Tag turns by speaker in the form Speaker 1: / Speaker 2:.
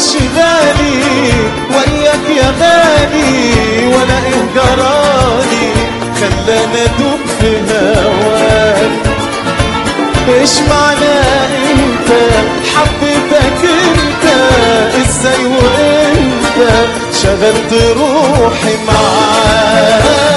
Speaker 1: انشغالي وياك يا غالي وانا ايه جرالي خلاني ادوب في هواك ايش معنى انت حبيتك انت ازاي وانت شغلت روحي معاك